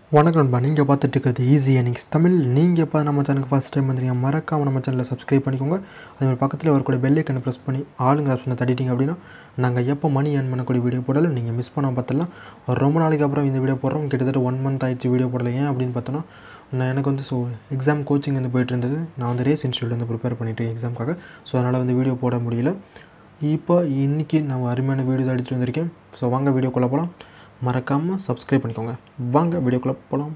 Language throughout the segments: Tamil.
வணக்கம் நண்பா நீங்கள் பார்த்துட்டு இருக்கிறது ஈஸி எனிங்ஸ் தமிழ் நீங்கள் இப்போ நம்ம சேனலுக்கு ஃபஸ்ட் டைம் வந்துருங்க மறக்காம நம்ம சேனலை சப்ஸ்கிரைப் பண்ணிக்கோங்க அதே மாதிரி பக்கத்தில் வரக்கூடிய பெல் ஐக்கனை ப்ரெஸ் பண்ணி ஆளுங்கிற ஆப்ஷனை தட்டிட்டீங்க அப்படின்னா நாங்கள் எப்போ மணி ஏர்ன் பண்ணக்கூடிய வீடியோ போட்டாலும் நீங்கள் மிஸ் பண்ணாம பார்த்துலாம் ரொம்ப நாளைக்கு அப்புறம் இந்த வீடியோ போடுறோம் கிட்டத்தட்ட ஒன் மந்த் ஆயிடுச்சு வீடியோ போடல ஏன் அப்படின்னு பார்த்தோன்னா நான் எனக்கு வந்து ஸோ எக்ஸாம் கோச்சிங் வந்து போயிட்டு இருந்தது நான் வந்து ரேஸ் இன்ஸ்டியூட் வந்து ப்ரிப்பேர் பண்ணிட்டு எக்ஸாமுக்காக ஸோ அதனால் வந்து வீடியோ போட முடியல இப்போ இன்றைக்கி நான் அருமையான வீடியோ தான் எடுத்துகிட்டு வந்திருக்கேன் ஸோ வாங்க வீடியோக்குள்ளே போகலாம் மறக்காமல் சப்ஸ்கிரைப் பண்ணிக்கோங்க வாங்க வீடியோக்குள்ளே போகலாம்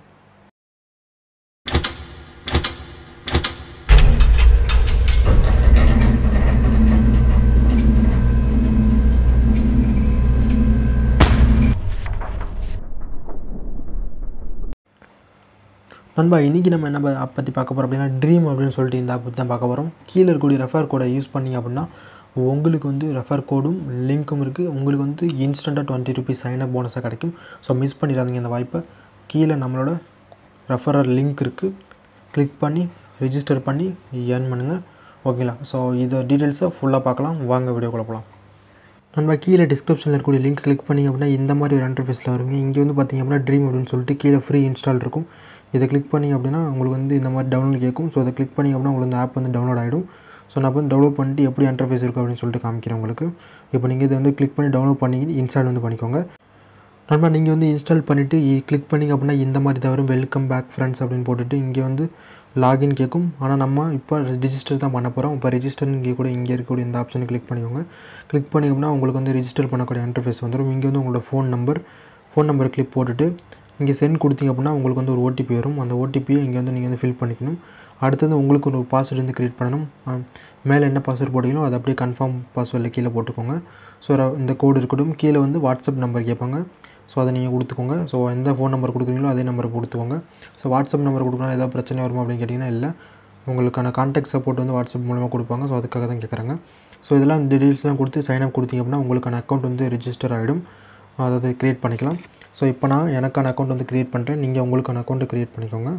நண்பா இன்றைக்கி நம்ம என்ன ஆப் பற்றி பார்க்க போகிறோம் அப்படின்னா ட்ரீம் அப்படின்னு சொல்லிட்டு இந்த ஆப் பற்றி தான் பார்க்க போகிறோம் கீழே இருக்கக்கூடிய ரெஃபர் கோடை யூஸ் பண்ணிங்க அப்படின்னா உங்களுக்கு வந்து ரெஃபர் கோடும் லிங்க்கும் இருக்குது உங்களுக்கு வந்து இன்ஸ்டண்ட்டாக டுவெண்ட்டி ருபீஸ் சைனப் போனஸாக கிடைக்கும் ஸோ மிஸ் பண்ணிடாதீங்க இந்த வாய்ப்பை கீழே நம்மளோட ரெஃபரர் லிங்க் இருக்குது கிளிக் பண்ணி ரிஜிஸ்டர் பண்ணி ஏர்ன் பண்ணுங்கள் ஓகேங்களா ஸோ இதை டீட்டெயில்ஸை ஃபுல்லாக பார்க்கலாம் வாங்க வீடியோக்குள்ளே போகலாம் நம்ம கீழே டிஸ்கிரிப்ஷனில் இருக்கக்கூடிய லிங்க் கிளிக் பண்ணிங்க அப்படின்னா இந்த மாதிரி ஒரு இன்டர்ஃபேஸில் வருங்க இங்கே வந்து பார்த்திங்க அப்படின்னா ட்ரீம் அப்படின்னு சொல்லிட்டு கீழே ஃப்ரீ இன்ஸ்டால் இருக்கும் இதை கிளிக் பண்ணிங்க அப்படின்னா உங்களுக்கு வந்து இந்த மாதிரி டவுன்லோட் கேட்கும் ஸோ அதை கிளிக் பண்ணிங்க அப்படின்னா உங்களுக்கு இந்த ஆப் வந்து டவுன்லோட் ஆகிடும் ஸோ நான் வந்து டவுன்லோட் பண்ணிட்டு எப்படி இன்டர்ஃபேஸ் இருக்கும் அப்படின்னு சொல்லிட்டு காமிக்கிறேன் உங்களுக்கு இப்போ நீங்கள் இதை வந்து கிளிக் பண்ணி டவுன்லோட் பண்ணி இன்ஸ்டால் வந்து பண்ணிக்கோங்க நண்பா நீங்கள் வந்து இன்ஸ்டால் பண்ணிவிட்டு கிளிக் பண்ணிங்க அப்படின்னா இந்த மாதிரி தான் வரும் வெல்கம் பேக் ஃப்ரெண்ட்ஸ் அப்படின்னு போட்டுட்டு இங்கே வந்து லாகின் கேட்கும் ஆனால் நம்ம இப்போ ரிஜிஸ்டர் தான் பண்ண போகிறோம் இப்போ ரிஜிஸ்டர் இங்கே கூட இங்கே இருக்கக்கூடிய இந்த ஆப்ஷனை கிளிக் பண்ணிக்கோங்க கிளிக் பண்ணிங்கன்னா உங்களுக்கு வந்து ரிஜிஸ்டர் பண்ணக்கூடிய இன்டர்ஃபேஸ் வந்துடும் இங்கே வந்து உங்களோட phone number phone number click போட்டுட்டு இங்கே சென்ட் கொடுத்தீங்க அப்படின்னா உங்களுக்கு வந்து ஒரு ஓடிபி வரும் அந்த ஓடிபியை இங்கே வந்து நீங்கள் வந்து ஃபில் பண்ணிக்கணும் அடுத்தது உங்களுக்கு ஒரு பாஸ்வேர்டு வந்து க்ரியேட் பண்ணணும் மேலே என்ன பாஸ்வேர்டு போட்டிங்களோ அதை அப்படியே கன்ஃபார்ம் பாஸ்வேர்டில் கீழே போட்டுக்கோங்க ஸோ இந்த கோடு இருக்கட்டும் கீழே வந்து வாட்ஸ்அப் நம்பர் கேட்பாங்க ஸோ அதை நீங்கள் கொடுத்துக்கோங்க ஸோ எந்த ஃபோன் நம்பர் கொடுக்குறீங்களோ அதே நம்பர் கொடுத்துக்கோங்க ஸோ வாட்ஸ்அப் நம்பர் கொடுக்கணும் ஏதாவது பிரச்சனை வருமா அப்படின்னு கேட்டிங்கன்னா இல்லை உங்களுக்கான கான்டாக்ட் சப்போர்ட் வந்து வாட்ஸ்அப் மூலமாக கொடுப்பாங்க ஸோ அதுக்காக தான் கேட்குறாங்க ஸோ இதெல்லாம் டீட்டெயில்ஸ்லாம் கொடுத்து சைன் அப் கொடுத்தீங்க அப்படின்னா உங்களுக்கான அக்கௌண்ட் வந்து ரிஜிஸ்டர் ஆகிடும் அதாவது க்ரியேட் பண்ணிக்கலாம் ஸோ இப்போ நான் எனக்கான அக்கௌண்ட் வந்து க்ரியேட் பண்ணுறேன் நீங்கள் உங்களுக்கான அக்கௌண்ட்டு க்ரியேட் பண்ணிக்கோங்க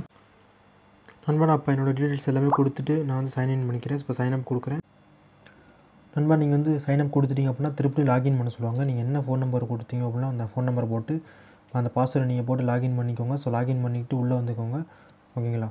நண்பா நான் அப்போ என்னோடய டீட்டெயில்ஸ் எல்லாமே கொடுத்துட்டு நான் வந்து சைன்இன் பண்ணிக்கிறேன் இப்போ சைன் அப் கொடுக்குறேன் நண்பா நீங்கள் வந்து சைன் அப் கொடுத்துட்டீங்க அப்படின்னா திருப்பி லாகின் பண்ண சொல்லுவாங்க நீங்கள் என்ன ஃபோன் நம்பர் கொடுத்தீங்க அப்படின்னா அந்த ஃபோன் நம்பர் போட்டு அந்த பாஸ்வேர்டை நீங்கள் போட்டு லாகின் பண்ணிக்கோங்க ஸோ லாகின் பண்ணிவிட்டு உள்ளே வந்துக்கோங்க ஓகேங்களா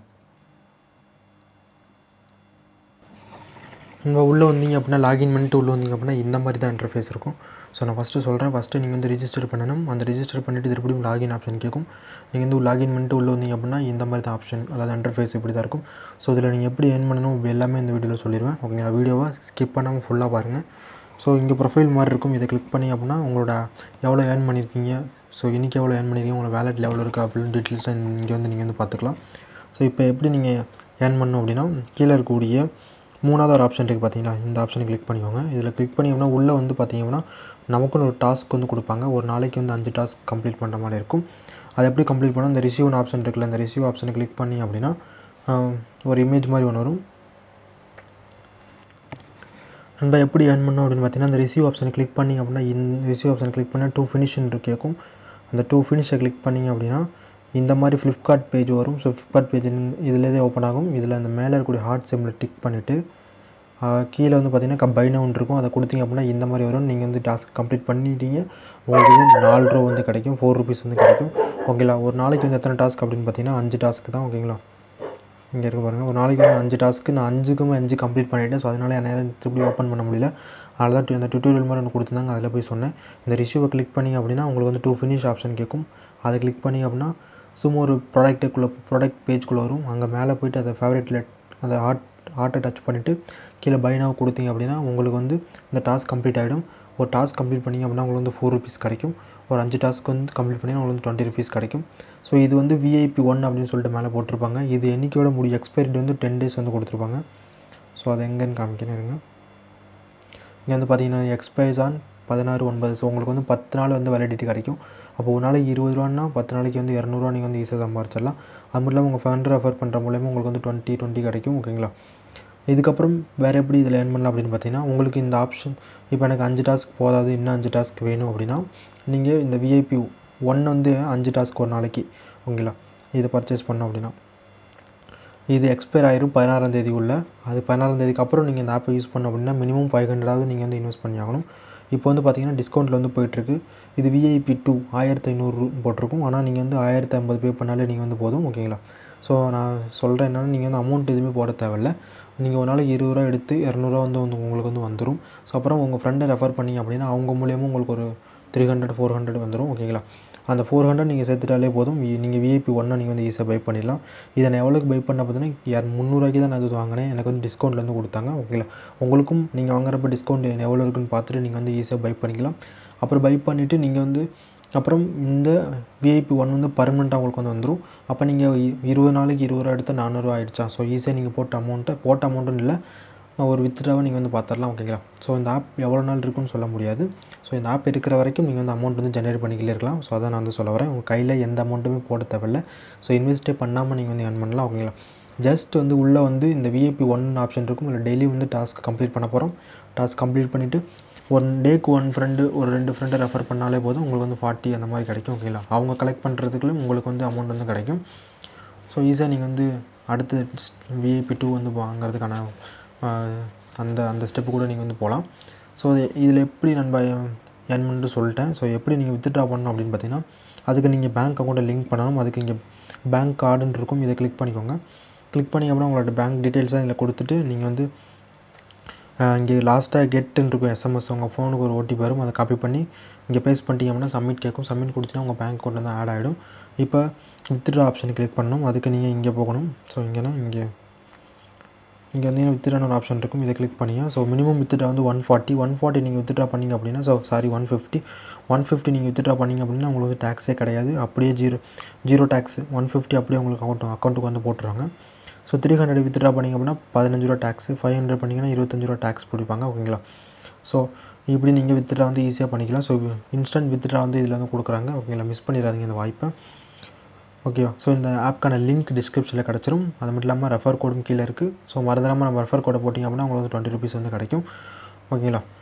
நீங்கள் உள்ளே வந்தீங்க அப்படின்னா லாகின் பண்ணிட்டு உள்ளே வந்தீங்க அப்படின்னா இந்த மாதிரி தான் இன்டர்ஃபேஸ் இருக்கும் ஸோ நான் ஃபஸ்ட்டு சொல்கிறேன் ஃபஸ்ட்டு நீங்கள் வந்து ரிஜிஸ்டர் பண்ணணும் அந்த ரிஜிஸ்டர் பண்ணிவிட்டு திருப்பியும் லாகின் ஆப்ஷன் கேட்கும் நீங்கள் வந்து லாகின் பண்ணிட்டு உள்ளே வந்தீங்க அப்படின்னா இந்த மாதிரி தான் ஆப்ஷன் அதாவது இன்டர்ஃபேஸ் இப்படி தான் இருக்கும் ஸோ இதில் நீங்கள் எப்படி ஏர்ன் பண்ணணும் இப்படி எல்லாமே இந்த வீடியோவில் சொல்லிடுவேன் ஓகேங்களா வீடியோவை ஸ்கிப் பண்ணாமல் ஃபுல்லாக பாருங்கள் ஸோ இங்கே ப்ரொஃபைல் மாதிரி இருக்கும் இதை கிளிக் பண்ணி அப்படின்னா உங்களோட எவ்வளோ ஏர்ன் பண்ணியிருக்கீங்க ஸோ இன்றைக்கி எவ்வளோ ஏர்ன் பண்ணியிருக்கீங்க உங்களோட வேலெட் லெவல் இருக்குது அப்படின்னு டீட்டெயில்ஸ் இங்கே வந்து நீங்கள் வந்து பார்த்துக்கலாம் ஸோ இப்போ எப்படி நீங்கள் ஏர்ன் பண்ணணும் அப்படின்னா கீழே இருக்கக்கூடிய மூணாவது ஒரு ஆப்ஷன் இருக்குது பார்த்தீங்களா இந்த ஆப்ஷனை கிளிக் பண்ணிக்கோங்க இதில் கிளிக் பண்ணிங்கன்னா உள்ளே வந்து பார்த்தீங்கன்னா நமக்குன்னு ஒரு டாஸ்க் வந்து கொடுப்பாங்க ஒரு நாளைக்கு வந்து அஞ்சு டாஸ்க் கம்ப்ளீட் பண்ணுற மாதிரி இருக்கும் அதை எப்படி கம்ப்ளீட் பண்ணால் இந்த ரிசீவ்னு ஆப்ஷன் இருக்குல்ல இந்த ரிசீவ் ஆப்ஷனை கிளிக் பண்ணி அப்படின்னா ஒரு இமேஜ் மாதிரி ஒன்று வரும் நம்ம எப்படி ஏர்ன் பண்ணோம் அப்படின்னு பார்த்தீங்கன்னா அந்த ரிசீவ் ஆப்ஷனை கிளிக் பண்ணிங்க அப்படின்னா இந்த ரிசீவ் ஆப்ஷனை கிளிக் பண்ணால் டூ ஃபினிஷ்னு கேட்கும் அந்த டூ ஃபினிஷை கிளிக் பண்ணிங்க அப்படின்னா இந்த மாதிரி ஃப்ளிப்கார்ட் பேஜ் வரும் ஸோ ஃப்ளிப்கார்ட் பேஜ் இதில் ஓப்பன் ஆகும் இதில் அந்த மேலே இருக்கக்கூடிய ஹார்ட் சிம்மில் டிக் பண்ணிவிட்டு கீழே வந்து பார்த்தீங்கன்னா பைனவுன் இருக்கும் அதை கொடுத்தீங்க அப்படின்னா இந்த மாதிரி வரும் நீங்கள் வந்து டாஸ்க் கம்ப்ளீட் பண்ணிட்டீங்க உங்களுக்கு வந்து நாலு ரூபா வந்து கிடைக்கும் ஃபோர் ருபீஸ் வந்து கிடைக்கும் ஓகேங்களா ஒரு நாளைக்கு வந்து எத்தனை டாஸ்க் அப்படின்னு பார்த்தீங்கன்னா அஞ்சு டாஸ்க்கு தான் ஓகேங்களா இங்கே இருக்க பாருங்கள் ஒரு நாளைக்கு வந்து அஞ்சு டாஸ்க்கு நான் அஞ்சுக்குமே அஞ்சு கம்ப்ளீட் பண்ணிவிட்டேன் ஸோ அதனால் என்னால் திருப்பி ஓப்பன் பண்ண முடியல அதனால் தான் அந்த டுட்டோரியல் மாதிரி ஒன்று கொடுத்துருந்தாங்க அதில் போய் சொன்னேன் இந்த ரிசீவை கிளிக் பண்ணிங்க அப்படின்னா உங்களுக்கு வந்து டூ ஃபினிஷ் ஆப்ஷன் கேட்கும் அதை கிளிக் பண்ணிங்க அப்படின்னா சும்மா ஒரு ப்ராடக்ட்டுக்குள்ளே ப்ராடக்ட் பேஜ்குள்ளே வரும் அங்கே மேலே போய்ட்டு அதை ஃபேவரேட்டில் அந்த ஆர்ட் ஆர்ட்டை டச் பண்ணிவிட்டு கீழே பைனாக கொடுத்தீங்க அப்படின்னா உங்களுக்கு வந்து இந்த டாஸ்க் கம்ப்ளீட் ஆகிடும் ஒரு டாஸ்க் கம்ப்ளீட் பண்ணிங்க அப்படின்னா உங்களுக்கு வந்து ஃபோர் ருபீஸ் கிடைக்கும் ஒரு அஞ்சு டாஸ்க் வந்து கம்ப்ளீட் பண்ணி உங்களுக்கு வந்து டுவெண்ட்டி ருபீஸ் கிடைக்கும் ஸோ இது வந்து விஐபி ஒன் அப்படின்னு சொல்லிட்டு மேலே போட்டிருப்பாங்க இது என்றைக்கோட முடியும் எக்ஸ்பைரி வந்து டென் டேஸ் வந்து கொடுத்துருப்பாங்க ஸோ அது எங்கேன்னு காமிக்கிறேன் இருங்க இங்கே வந்து பார்த்தீங்கன்னா எக்ஸ்பைர்ஸ் ஆன் பதினாறு ஒன்பது ஸோ உங்களுக்கு வந்து பத்து நாள் வந்து வேலிடிட்டி கிடைக்கும் அப்போ ஒரு நாளைக்கு இருபது ரூபான்னா பத்து நாளைக்கு வந்து இரநூறுவா நீங்கள் வந்து ஈஸியாக சம்பாரிச்சிடலாம் அது மட்டும் இல்லாமல் உங்கள் ஃப்ரெண்ட் ரெஃபர் பண்ணுற மூலயமா உங்களுக்கு வந்து டுவெண்ட்டி டுவெண்ட்டி கிடைக்கும் ஓகேங்களா இதுக்கப்புறம் வேறு எப்படி இதில் ஏர்ன் பண்ணலாம் அப்படின்னு பார்த்தீங்கன்னா உங்களுக்கு இந்த ஆப்ஷன் இப்போ எனக்கு அஞ்சு டாஸ்க் போதாது இன்னும் அஞ்சு டாஸ்க் வேணும் அப்படின்னா நீங்கள் இந்த விஐபி ஒன் வந்து அஞ்சு டாஸ்க் ஒரு நாளைக்கு ஓகேங்களா இதை பர்ச்சேஸ் பண்ணோம் அப்படின்னா இது எக்ஸ்பயர் ஆயிரும் பதினாறாம் தேதி உள்ள அது பதினாறாம் தேதிக்கு அப்புறம் நீங்கள் இந்த ஆப்பை யூஸ் பண்ணோம் அப்படின்னா மினிமம் ஃபைவ் ஹண்ட்ரடாவது நீங்கள் வந்து இன்வெஸ்ட் பண்ணி ஆகணும் இப்போ வந்து பார்த்தீங்கன்னா டிஸ்கவுண்ட்டில் வந்து போயிட்டுருக்கு இது விஐபி டூ ஆயிரத்தி ஐநூறு போட்டிருக்கும் ஆனால் நீங்கள் வந்து ஆயிரத்தி ஐம்பது பே பண்ணாலே நீங்கள் வந்து போதும் ஓகேங்களா ஸோ நான் சொல்கிறேன் என்னென்னா நீங்கள் வந்து அமௌண்ட் எதுவுமே போட தேவையில்ல நீங்கள் ஒரு நாளைக்கு இருபது ரூபா எடுத்து இரநூறுவா வந்து வந்து உங்களுக்கு வந்து வந்துடும் ஸோ அப்புறம் உங்கள் ஃப்ரெண்டை ரெஃபர் பண்ணிங்க அப்படின்னா அவங்க மூலியமாக உங்களுக்கு ஒரு த்ரீ ஹண்ட்ரட் ஃபோர் ஹண்ட்ரட் வந்துடும் ஓகேங்களா அந்த ஃபோர் ஹண்ட்ரட் நீங்கள் சேர்த்துட்டாலே போதும் வி- நீங்கள் விஐபி ஒன்னை நீங்கள் வந்து ஈஸியாக பை பண்ணிடலாம் இதை நான் எவ்வளோக்கு பை பண்ண பார்த்தீங்கன்னா யார் முந்நூறுவாய்க்கு தான் நான் இது வாங்கினேன் எனக்கு வந்து டிஸ்கவுண்ட்லேருந்து கொடுத்தாங்க ஓகேங்களா உங்களுக்கும் நீங்கள் வாங்குறப்ப டிஸ்கவுண்ட் எவ்வளோ இருக்குன்னு பார்த்துட்டு நீங்கள் வந்து ஈஸியாக பை பண்ணிக்கலாம் அப்புறம் பை பண்ணிவிட்டு நீங்கள் வந்து அப்புறம் இந்த விஐபி ஒன் வந்து பர்மனெண்ட்டாக உங்களுக்கு வந்து வந்துடும் அப்போ நீங்கள் இருபது நாளைக்கு இருபது ரூபா எடுத்து நானூறுரூவா ஆயிடுச்சா ஸோ ஈஸியாக நீங்கள் போட்ட அமௌண்ட்டை போட்ட அமௌண்ட்டுன்னு இல்லை ஒரு வித்ட்ராவை நீங்கள் வந்து பார்த்துடலாம் ஓகேங்களா ஸோ இந்த ஆப் எவ்வளோ நாள் இருக்குன்னு சொல்ல முடியாது ஸோ இந்த ஆப் இருக்கிற வரைக்கும் நீங்கள் வந்து அமௌண்ட் வந்து ஜென்ரேட் பண்ணிக்கிட்டே இருக்கலாம் ஸோ அதான் நான் வந்து சொல்ல வரேன் உங்கள் கையில் எந்த அமௌண்ட்டுமே போட தேவையில்ல ஸோ இன்வெஸ்ட்டே பண்ணாமல் நீங்கள் வந்து earn பண்ணலாம் ஓகேங்களா ஜஸ்ட் வந்து உள்ளே வந்து இந்த விஐபி ஒன் ஆப்ஷன் இருக்கும் இல்லை டெய்லி வந்து டாஸ்க் கம்ப்ளீட் பண்ண போகிறோம் டாஸ்க் கம்ப்ளீட் பண்ணிவிட்டு ஒன் டேக்கு ஒன் ஃப்ரெண்டு ஒரு ரெண்டு ஃப்ரெண்டை ரெஃபர் பண்ணாலே போதும் உங்களுக்கு வந்து ஃபார்ட்டி அந்த மாதிரி கிடைக்கும் ஓகேங்களா அவங்க கலெக்ட் பண்ணுறதுக்குள்ள உங்களுக்கு வந்து அமௌண்ட் வந்து கிடைக்கும் ஸோ ஈஸியாக நீங்கள் வந்து அடுத்து விஐபி டூ வந்து வாங்குறதுக்கான ஆஹ், அந்த அந்த ஸ்டெப்பு கூட நீங்கள் வந்து போகலாம் ஸோ இதில் எப்படி நண்பா ஏர்ன் பண்ணிட்டு சொல்லிட்டேன் ஸோ எப்படி நீங்கள் வித்ட்ரா பண்ணணும் அப்படின்னு பார்த்தீங்கன்னா அதுக்கு நீங்கள் பேங்க் அக்கௌண்ட்டை லிங்க் பண்ணணும் அதுக்கு இங்கே பேங்க் கார்டுன்னு இருக்கும் இதை கிளிக் பண்ணிக்கோங்க கிளிக் பண்ணி அப்புறம் உங்களோட பேங்க் டீட்டெயில்ஸாக இதில் கொடுத்துட்டு நீங்கள் வந்து ஆஹ் இங்கே லாஸ்ட்டாக கெட்டுன்னு இருக்கும் எஸ்எம்எஸ் உங்கள் ஃபோனுக்கு ஒரு ஓடிபி வரும் அதை காப்பி பண்ணி இங்கே பேஸ்ட் பண்ணிட்டீங்க அப்படின்னா சப்மிட் கேட்கும் சப்மிட் கொடுத்தீங்கன்னா உங்கள் பேங்க் அக்கௌண்ட் வந்து ஆட் ஆகிடும் இப்போ வித்ட்ரா ஆப்ஷன் கிளிக் பண்ணணும் அதுக்கு நீங்கள் இங்கே போகணும் ஸோ இங்கேனா இங்கே இங்கே வந்து வித்ட்ரான ஒரு ஆப்ஷன் இருக்கும் இதை கிளிக் பண்ணிங்க ஸோ மினிமம் வித்ட்ரா வந்து ஒன் ஃபார்ட்டி ஒன் ஃபார்ட்டி நீங்கள் வித்ட்ரா பண்ணீங்க அப்படின்னா so sorry one fifty one fifty நீங்கள் வித்ட்ரா பண்ணீங்க அப்படின்னா உங்களுக்கு வந்து டேக்ஸே கிடையாது அப்படியே zero zero tax one fifty அப்படியே உங்களுக்கு அக்கௌண்ட் அக்கௌண்ட்டுக்கு வந்து போட்டுருவாங்க ஸோ த்ரீ ஹண்ட்ரட் வித்ட்ரா பண்ணிங்க அப்படின்னா பதினஞ்சு ரூபா டேக்ஸ் ஃபைவ் ஹண்ட்ரட் பண்ணிங்கன்னா இருபத்தஞ்சு ரூபா டேக்ஸ் பிடிப்பாங்க ஓகேங்களா ஸோ இப்படி நீங்கள் வித்ட்ரா வந்து ஈஸியாக பண்ணிக்கலாம் ஸோ இன்ஸ்டன்ட் வித்ட்ரா வந்து இதில் வந்து கொடுக்குறாங்க ஓகேங்களா மிஸ் பண்ணிடாதீங்க இந்த வாய்ப்பை ஓகேவா ஸோ இந்த ஆப்க்கான லிங்க் டிஸ்கிரிப்ஷனில் கிடச்சிரும் அது மட்டும் இல்லாமல் ரெஃபர் கோடும் கீழே இருக்குது ஸோ மறந்துடாமல் நம்ம ரெஃபர் கோடை போட்டிங்க அப்படின்னா உங்களுக்கு வந்து டுவெண்ட்டி ருபீஸ் வந்து கிடைக்கும் ஓகேங்களா